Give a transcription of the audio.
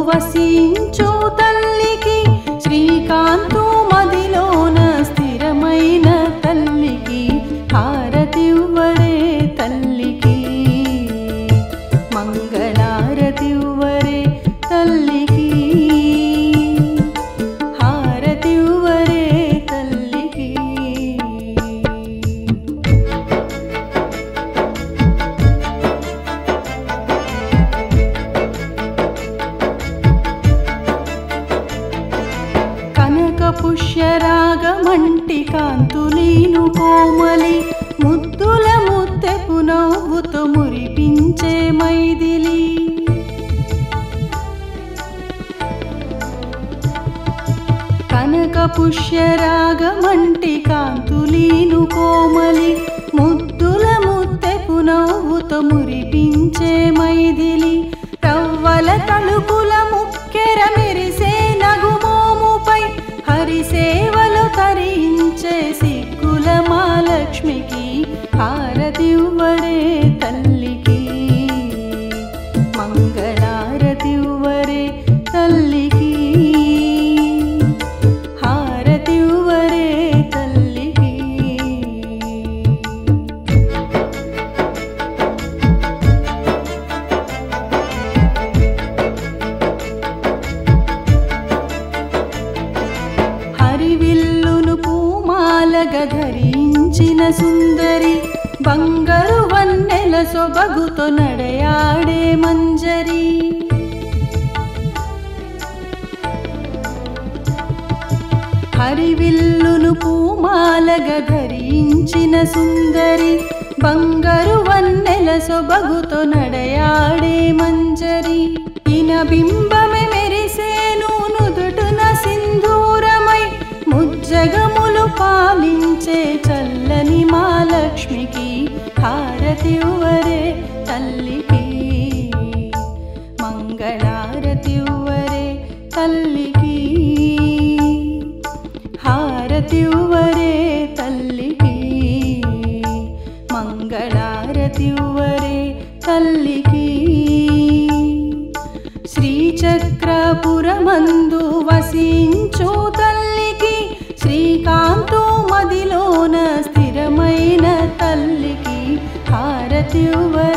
వసించు తల్లికి శ్రీకాంతు మదిలోన స్థిరమైన తల్లికి హారతివ్వరే తల్లికి మంగళారతివ్వరే తల్లికి హారతివ్వరే తల్లికి కనక పుష్యరాగమంటి కాంతులీను కోమలి ముద్దుల ముత్తెపు నవ్వుతో మురిపించే మైదిలి కనక పుష్యరాగమంటి కాంతులీను కోమలి ముద్దుల ముత్తెపు నవ్వుతో మురిపించే మైదిలి రవ్వల తలుపుల ముక్కెర మెరిసే నగుమోముపై హరిసేవలు తరించే సిగ్గుల మాలక్ష్మికి హారతివ్వరే తల్లికి మంగళారతివ్వరే తల్లికి హారతివ్వరే తల్లికి హరివిల్లును పూమాలగ ధరించిన సుందరి బంగారు వన్నెల సొబగుతో నడయాడే మంజరి హరివిల్లును పూమాలగ ధరించిన సుందరి బంగారు వన్నెల సొబగుతో నడయాడే మంజరి ఇన బింబమే మెరిసేను నుదుటున సింధూరమై ముజ్జగములు పాలించే చల్లని మా లక్ష్మికి హారతివ్వరే తల్లికి మంగళారతివ్వరే తల్లికి హారతివ్వరే తల్లికి మంగళారతివ్వరే తల్లికి శ్రీచక్రపురమందు వసించు తల్లికి శ్రీకాంతు మదిలోన స్థిరమైన తల్లికి హారతివ్వరే